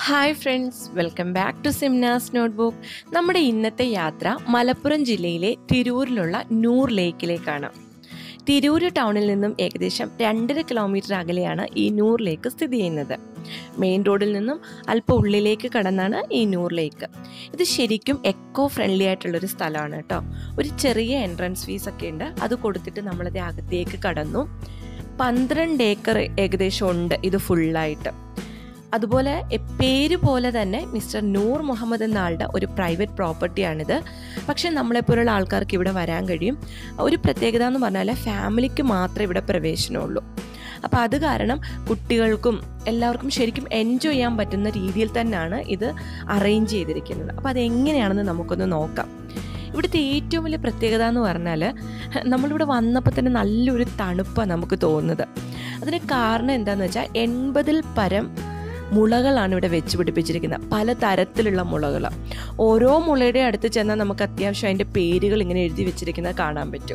hi friends welcome back to Simnas notebook നമ്മുടെ ഇന്നത്തെ യാത്ര മലപ്പുറം ജില്ലയിലെ തിരൂരിലുള്ള നൂർ ലേക്കിലേക്കാണ് തിരൂർ ടൗണിൽ നിന്നും ഏകദേശം രണ്ടര കിലോമീറ്റർ അകലെയാണ് ഈ നൂർ ലേക്ക് സ്ഥിതി ചെയ്യുന്നത് മെയിൻ റോഡിൽ നിന്നും അല്പം ഉള്ളിലേക്ക് കടന്നാണ് ഈ നൂർ ലേക്ക് ഇത് ശരിക്കും എക്കോ ഫ്രണ്ട്ലി ആയിട്ടുള്ളൊരു സ്ഥലമാണ് കേട്ടോ ഒരു ചെറിയ എൻട്രൻസ് ഫീസ് ഒക്കെ ഉണ്ട് അത് കൊടുത്തിട്ട് നമ്മളത് അകത്തേക്ക് കടന്നു പന്ത്രണ്ട് ഏക്കർ ഏകദേശം ഉണ്ട് ഇത് ഫുള്ളായിട്ട് അതുപോലെ എ- പേര് പോലെ തന്നെ മിസ്റ്റർ നൂർ മുഹമ്മദ് എന്ന ആളുടെ ഒരു പ്രൈവറ്റ് പ്രോപ്പർട്ടിയാണിത് പക്ഷെ നമ്മളെപ്പോലുള്ള ആൾക്കാർക്ക് ഇവിടെ വരാൻ കഴിയും ഒരു പ്രത്യേകത എന്ന് പറഞ്ഞാൽ ഫാമിലിക്ക് മാത്രമേ ഇവിടെ പ്രവേശനമുള്ളൂ അപ്പോൾ അത് കാരണം കുട്ടികൾക്കും എല്ലാവർക്കും ശരിക്കും എൻജോയ് ചെയ്യാൻ പറ്റുന്ന രീതിയിൽ തന്നെയാണ് ഇത് അറേഞ്ച് ചെയ്തിരിക്കുന്നത് അപ്പോൾ അതെങ്ങനെയാണെന്ന് നമുക്കൊന്ന് നോക്കാം ഇവിടുത്തെ ഏറ്റവും വലിയ പ്രത്യേകത എന്ന് പറഞ്ഞാൽ നമ്മളിവിടെ വന്നപ്പോൾ തന്നെ നല്ലൊരു തണുപ്പാണ് നമുക്ക് തോന്നുന്നത് അതിന് കാരണം എന്താണെന്ന് വെച്ചാൽ എൺപതിൽ പരം മുളകളാണ് ഇവിടെ വെച്ച് പിടിപ്പിച്ചിരിക്കുന്നത് പല തരത്തിലുള്ള മുളകൾ ഓരോ മുളയുടെ അടുത്ത് ചെന്നാൽ നമുക്ക് അത്യാവശ്യം അതിൻ്റെ പേരുകൾ ഇങ്ങനെ എഴുതി വെച്ചിരിക്കുന്നത് കാണാൻ പറ്റും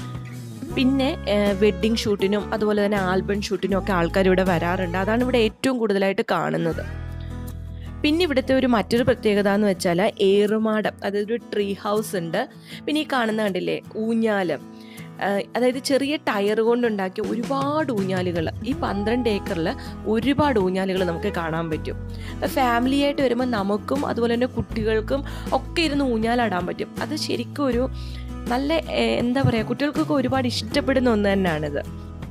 പിന്നെ വെഡ്ഡിങ് ഷൂട്ടിനും അതുപോലെ തന്നെ ആൽബം ഷൂട്ടിനും ഒക്കെ ആൾക്കാർ ഇവിടെ വരാറുണ്ട് അതാണ് ഇവിടെ ഏറ്റവും കൂടുതലായിട്ട് കാണുന്നത് പിന്നെ ഇവിടുത്തെ ഒരു മറ്റൊരു പ്രത്യേകത എന്ന് വെച്ചാൽ ഏറുമാടം അതായത് ഒരു ട്രീ ഹൗസ് ഉണ്ട് പിന്നെ ഈ കാണുന്ന കണ്ടില്ലേ ഊഞ്ഞാലം ആഹ് അതായത് ചെറിയ ടയർ കൊണ്ടുണ്ടാക്കിയ ഒരുപാട് ഊഞ്ഞാലുകൾ ഈ പന്ത്രണ്ട് ഏക്കറിൽ ഒരുപാട് ഊഞ്ഞാലുകൾ നമുക്ക് കാണാൻ പറ്റും അപ്പോൾ ഫാമിലി ആയിട്ട് വരുമ്പോൾ നമുക്കും അതുപോലെ തന്നെ കുട്ടികൾക്കും ഒക്കെ ഇരുന്ന് ഊഞ്ഞാലാടാൻ പറ്റും അത് ശരിക്കും ഒരു നല്ല ഏഹ്, എന്താ പറയുക കുട്ടികൾക്കൊക്കെ ഒരുപാട് ഇഷ്ടപ്പെടുന്ന ഒന്ന് തന്നെയാണിത്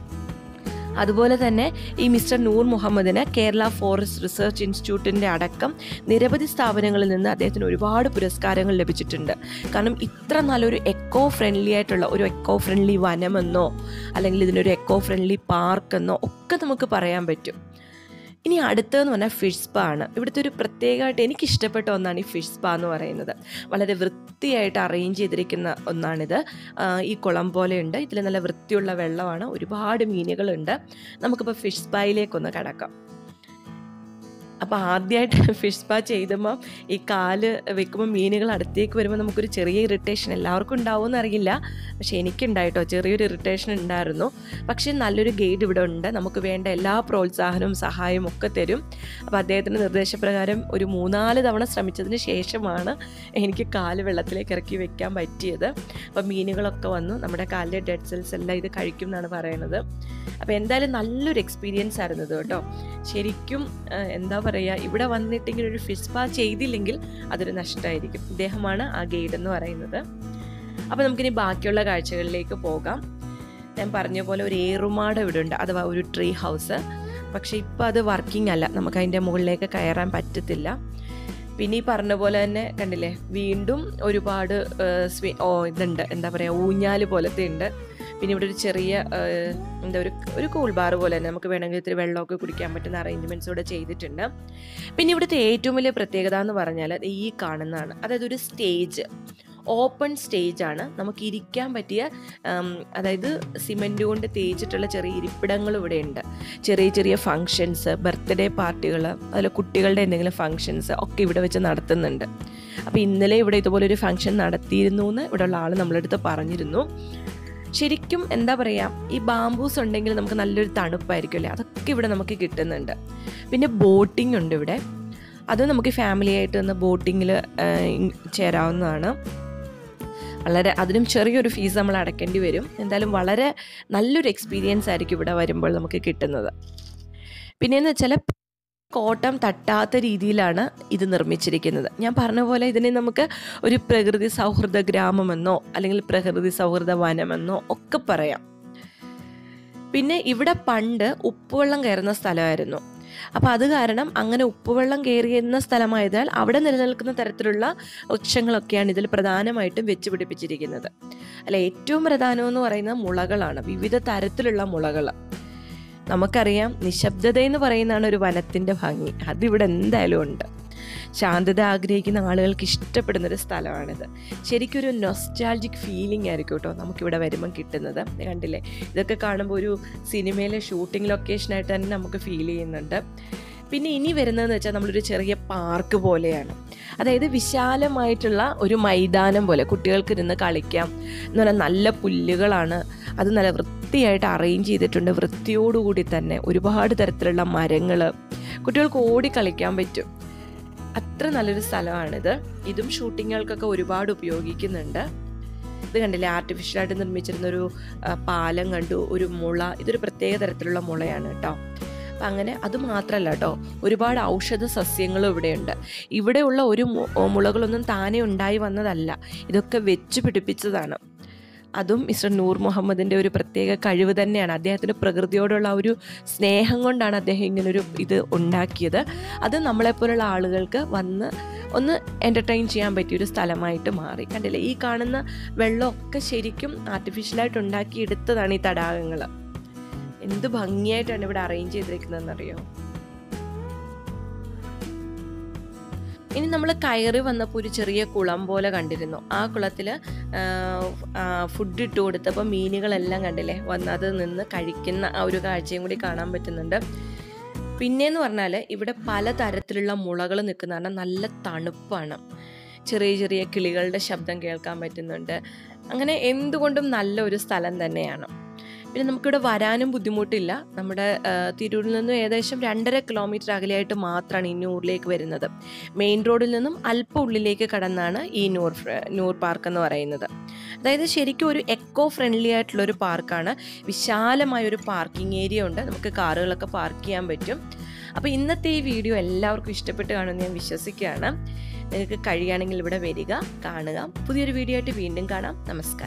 അതുപോലെ തന്നെ ഈ മിസ്റ്റർ നൂർ മുഹമ്മദിന് കേരള ഫോറസ്റ്റ് റിസർച്ച് ഇൻസ്റ്റിറ്റ്യൂട്ടിൻ്റെ അടക്കം നിരവധി സ്ഥാപനങ്ങളിൽ നിന്ന് അദ്ദേഹത്തിന് ഒരുപാട് പുരസ്കാരങ്ങൾ ലഭിച്ചിട്ടുണ്ട് കാരണം ഇത്ര നല്ലൊരു എക്കോ ഫ്രണ്ട്ലി ആയിട്ടുള്ള ഒരു എക്കോ ഫ്രണ്ട്ലി വനമെന്നോ അല്ലെങ്കിൽ ഇതിനൊരു എക്കോ ഫ്രണ്ട്ലി പാർക്ക് എന്നോ ഒക്കെ നമുക്ക് പറയാൻ പറ്റും ഇനി അടുത്തതെന്ന് പറഞ്ഞാൽ ഫിഷ് സ്പാ ആണ് ഇവിടുത്തെ ഒരു പ്രത്യേകമായിട്ട് എനിക്ക് ഇഷ്ടപ്പെട്ട ഒന്നാണ് ഈ ഫിഷ് സ്പാ എന്ന് പറയുന്നത് വളരെ വൃത്തിയായിട്ട് അറേഞ്ച് ചെയ്തിരിക്കുന്ന ഒന്നാണിത് ആ, ഈ കുളം പോലെയുണ്ട് ഇതിൽ നല്ല വൃത്തിയുള്ള വെള്ളമാണ് ഒരുപാട് മീനുകളുണ്ട് നമുക്കിപ്പോൾ ഫിഷ് സ്പായിലേക്കൊന്ന് കടക്കാം അപ്പോൾ ആദ്യമായിട്ട് ഫിഷ് സ്പാ ചെയ്തുമ്പോൾ ഈ കാല് വെക്കുമ്പോൾ മീനുകൾ അടുത്തേക്ക് വരുമ്പോൾ നമുക്കൊരു ചെറിയ ഇറിറ്റേഷൻ എല്ലാവർക്കും ഉണ്ടാവുമെന്ന് അറിയില്ല പക്ഷേ എനിക്കുണ്ടായിട്ടോ ചെറിയൊരു ഇറിറ്റേഷൻ ഉണ്ടായിരുന്നു പക്ഷേ നല്ലൊരു ഗൈഡ് ഇവിടെ ഉണ്ട് നമുക്ക് വേണ്ട എല്ലാ പ്രോത്സാഹനവും സഹായവും ഒക്കെ തരും അപ്പോൾ അദ്ദേഹത്തിൻ്റെ നിർദ്ദേശപ്രകാരം ഒരു മൂന്നാല് തവണ ശ്രമിച്ചതിന് ശേഷമാണ് എനിക്ക് കാല് വെള്ളത്തിലേക്ക് ഇറക്കി വെക്കാൻ പറ്റിയത് അപ്പോൾ മീനുകളൊക്കെ വന്നു നമ്മുടെ കാലിലെ ഡെഡ് സെൽസ് എല്ലാം ഇത് കഴിക്കും എന്നാണ് പറയുന്നത് അപ്പോൾ എന്തായാലും നല്ലൊരു എക്സ്പീരിയൻസ് ആയിരുന്നു ഇത് കേട്ടോ ശരിക്കും ആ, എന്താ പറയുക ഇവിടെ വന്നിട്ടെങ്കിൽ ഒരു ഫിഷ് സ്പാ ചെയ്തില്ലെങ്കിൽ അതൊരു നഷ്ടമായിരിക്കും ഇദ്ദേഹമാണ് ആ ഗൈഡ് എന്ന് പറയുന്നത് അപ്പോൾ നമുക്കിനി ബാക്കിയുള്ള കാഴ്ചകളിലേക്ക് പോകാം ഞാൻ പറഞ്ഞ പോലെ ഒരു ഏറുമാടം ഇവിടെ ഉണ്ട് അഥവാ ഒരു ട്രീ ഹൗസ് പക്ഷേ ഇപ്പോൾ അത് വർക്കിംഗ് അല്ല നമുക്ക് അതിൻ്റെ മുകളിലേക്ക് കയറാൻ പറ്റത്തില്ല പിന്നെ ഈ പറഞ്ഞ പോലെ തന്നെ കണ്ടില്ലേ വീണ്ടും ഒരുപാട് ആ, സ്വി- ഓ ഇതുണ്ട് എന്താ പറയുക ഊഞ്ഞാല് പോലത്തെ ഉണ്ട് പിന്നെ ഇവിടെ ഒരു ചെറിയ ആ, എന്താ ഒരു ഒരു കൂൾ ബാർ പോലെ തന്നെ നമുക്ക് വേണമെങ്കിൽ ഇത്തിരി വെള്ളമൊക്കെ കുടിക്കാൻ പറ്റുന്ന അറേഞ്ച്മെൻറ്റ്സ് ഇവിടെ ചെയ്തിട്ടുണ്ട് പിന്നെ ഇവിടുത്തെ ഏറ്റവും വലിയ പ്രത്യേകത എന്ന് പറഞ്ഞാൽ അത് ഈ കാണുന്നതാണ് അതായത് ഒരു സ്റ്റേജ് ഓപ്പൺ സ്റ്റേജ് ആണ് നമുക്ക് ഇരിക്കാൻ പറ്റിയ ഉം, അതായത് സിമെൻറ്റ് കൊണ്ട് തേച്ചിട്ടുള്ള ചെറിയ ഇരിപ്പിടങ്ങൾ ഇവിടെ ഉണ്ട് ചെറിയ ചെറിയ ഫങ്ഷൻസ് ബർത്ത്ഡേ പാർട്ടികൾ അതിൽ കുട്ടികളുടെ എന്തെങ്കിലും ഫങ്ഷൻസ് ഒക്കെ ഇവിടെ വെച്ച് നടത്തുന്നുണ്ട് അപ്പോൾ ഇന്നലെ ഇവിടെ ഇതുപോലെ ഒരു ഫങ്ഷൻ നടത്തിയിരുന്നു എന്ന് ഇവിടെയുള്ള ആൾ നമ്മളടുത്ത് പറഞ്ഞിരുന്നു ശരിക്കും എന്താ പറയുക ഈ ബാംബൂസ് ഉണ്ടെങ്കിൽ നമുക്ക് നല്ലൊരു തണുപ്പായിരിക്കും അല്ലേ അതൊക്കെ ഇവിടെ നമുക്ക് കിട്ടുന്നുണ്ട് പിന്നെ ബോട്ടിംഗ് ഉണ്ട് ഇവിടെ അത് നമുക്ക് ഫാമിലി ആയിട്ട് നിന്ന് ബോട്ടിങ്ങിൽ ചേരാവുന്നതാണ് വളരെ അതിനും ചെറിയൊരു ഫീസ് നമ്മൾ അടയ്ക്കേണ്ടി വരും എന്തായാലും വളരെ നല്ലൊരു എക്സ്പീരിയൻസ് ആയിരിക്കും ഇവിടെ വരുമ്പോൾ നമുക്ക് കിട്ടുന്നത് പിന്നെയെന്ന് വെച്ചാൽ കോട്ടം തട്ടാത്ത രീതിയിലാണ് ഇത് നിർമ്മിച്ചിരിക്കുന്നത് ഞാൻ പറഞ്ഞ പോലെ ഇതിനെ നമുക്ക് ഒരു പ്രകൃതി സൗഹൃദ ഗ്രാമമെന്നോ അല്ലെങ്കിൽ പ്രകൃതി സൗഹൃദ വനമെന്നോ ഒക്കെ പറയാം പിന്നെ ഇവിടെ പണ്ട് ഉപ്പുവെള്ളം കയറുന്ന സ്ഥലമായിരുന്നു അപ്പോൾ അത് കാരണം അങ്ങനെ ഉപ്പുവെള്ളം കയറിയുന്ന സ്ഥലമായതിനാൽ അവിടെ നിലനിൽക്കുന്ന തരത്തിലുള്ള വൃക്ഷങ്ങളൊക്കെയാണ് ഇതിൽ പ്രധാനമായിട്ടും വെച്ച് പിടിപ്പിച്ചിരിക്കുന്നത് അല്ല ഏറ്റവും പ്രധാനം എന്ന് പറയുന്നത് മുളകളാണ് വിവിധ തരത്തിലുള്ള മുളകൾ നമുക്കറിയാം നിശബ്ദത എന്ന് പറയുന്നതാണ് ഒരു വനത്തിൻ്റെ ഭംഗി അതിവിടെ എന്തായാലും ഉണ്ട് ശാന്തത ആഗ്രഹിക്കുന്ന ആളുകൾക്ക് ഇഷ്ടപ്പെടുന്ന ഒരു സ്ഥലമാണിത് ശരിക്കും ഒരു നൊസ്റ്റാൾജിക് ഫീലിംഗ് ആയിരിക്കും കേട്ടോ നമുക്കിവിടെ വരുമ്പം കിട്ടുന്നത് ദേ കണ്ടില്ലേ ഇതൊക്കെ കാണുമ്പോൾ ഒരു സിനിമയിലെ ഷൂട്ടിംഗ് ലൊക്കേഷനായിട്ട് തന്നെ നമുക്ക് ഫീൽ ചെയ്യുന്നുണ്ട് പിന്നെ ഇനി വരുന്നതെന്ന് വെച്ചാൽ നമ്മളൊരു ചെറിയ പാർക്ക് പോലെയാണ് അതായത് വിശാലമായിട്ടുള്ള ഒരു മൈതാനം പോലെ കുട്ടികൾക്ക് ഇരുന്ന് കളിക്കാം എന്ന് പറഞ്ഞാൽ നല്ല പുല്ലുകളാണ് അത് നല്ല വൃത്തിയായിട്ട് അറേഞ്ച് ചെയ്തിട്ടുണ്ട് വൃത്തിയോടുകൂടി തന്നെ ഒരുപാട് തരത്തിലുള്ള മരങ്ങൾ കുട്ടികൾക്ക് ഓടി കളിക്കാൻ പറ്റും അത്ര നല്ലൊരു സ്ഥലമാണിത് ഇതും ഷൂട്ടിങ്ങുകൾക്കൊക്കെ ഒരുപാട് ഉപയോഗിക്കുന്നുണ്ട് ഇത് കണ്ടില്ലേ ആർട്ടിഫിഷ്യലായിട്ട് നിർമ്മിച്ചിരുന്ന ഒരു ആ, പാലം കണ്ടു ഒരു മുള ഇതൊരു പ്രത്യേക തരത്തിലുള്ള മുളയാണ് കേട്ടോ അപ്പം അങ്ങനെ അത് മാത്രമല്ല കേട്ടോ ഒരുപാട് ഔഷധ സസ്യങ്ങളും ഇവിടെയുണ്ട് ഇവിടെയുള്ള ഒരു മു- മുളകളൊന്നും താനെ ഉണ്ടായി വന്നതല്ല ഇതൊക്കെ വെച്ച് പിടിപ്പിച്ചതാണ് അതും മിസ്റ്റർ നൂർ മുഹമ്മദിൻ്റെ ഒരു പ്രത്യേക കഴിവ് തന്നെയാണ് അദ്ദേഹത്തിന് പ്രകൃതിയോടുള്ള ആ ഒരു സ്നേഹം കൊണ്ടാണ് അദ്ദേഹം ഇങ്ങനൊരു ഇത് ഉണ്ടാക്കിയത് അത് നമ്മളെപ്പോലുള്ള ആളുകൾക്ക് വന്ന് ഒന്ന് എൻ്റർടൈൻ ചെയ്യാൻ പറ്റിയൊരു സ്ഥലമായിട്ട് മാറി കണ്ടില്ലേ ഈ കാണുന്ന വെള്ളമൊക്കെ ശരിക്കും ആർട്ടിഫിഷ്യലായിട്ട് ഉണ്ടാക്കി എടുത്തതാണ് ഈ തടാകങ്ങൾ എന്ത് ഭംഗിയായിട്ടാണ് ഇവിടെ അറേഞ്ച് ചെയ്തിരിക്കുന്നതെന്നറിയോ ഇനി നമ്മൾ കയറി വന്നപ്പോൾ ഒരു ചെറിയ കുളം പോലെ കണ്ടിരുന്നു ആ കുളത്തിൽ ഫുഡ് ഇട്ട് കൊടുത്തപ്പോൾ മീനുകളെല്ലാം കണ്ടില്ലേ വന്ന് അത് നിന്ന് കഴിക്കുന്ന ആ ഒരു കാഴ്ചയും കൂടി കാണാൻ പറ്റുന്നുണ്ട് പിന്നെന്ന് പറഞ്ഞാൽ ഇവിടെ പലതരത്തിലുള്ള മുളകൾ നിൽക്കുന്ന കാരണം നല്ല തണുപ്പാണ് ചെറിയ ചെറിയ കിളികളുടെ ശബ്ദം കേൾക്കാൻ പറ്റുന്നുണ്ട് അങ്ങനെ എന്തുകൊണ്ടും നല്ല ഒരു സ്ഥലം തന്നെയാണ് പിന്നെ നമുക്കിവിടെ വരാനും ബുദ്ധിമുട്ടില്ല നമ്മുടെ ആ, തിരൂരിൽ നിന്നും ഏകദേശം രണ്ടര കിലോമീറ്റർ അകലെയായിട്ട് മാത്രമാണ് ഈ നൂറിലേക്ക് വരുന്നത് മെയിൻ റോഡിൽ നിന്നും അല്പം ഉള്ളിലേക്ക് കടന്നാണ് ഈ നൂർ ഫ്ര- നൂർ പാർക്ക് എന്ന് പറയുന്നത് അതായത് ശരിക്കും ഒരു എക്കോ ഫ്രണ്ട്ലി ആയിട്ടുള്ള ഒരു പാർക്കാണ് വിശാലമായ ഒരു പാർക്കിംഗ് ഏരിയ ഉണ്ട് നമുക്ക് കാറുകളൊക്കെ പാർക്ക് ചെയ്യാൻ പറ്റും അപ്പോൾ ഇന്നത്തെ ഈ വീഡിയോ എല്ലാവർക്കും ഇഷ്ടപ്പെട്ട് കാണുമെന്ന് ഞാൻ വിശ്വസിക്കുകയാണ് നിങ്ങൾക്ക് കഴിയുകയാണെങ്കിൽ ഇവിടെ വരിക കാണുക പുതിയൊരു വീഡിയോ ആയിട്ട് വീണ്ടും കാണാം നമസ്കാരം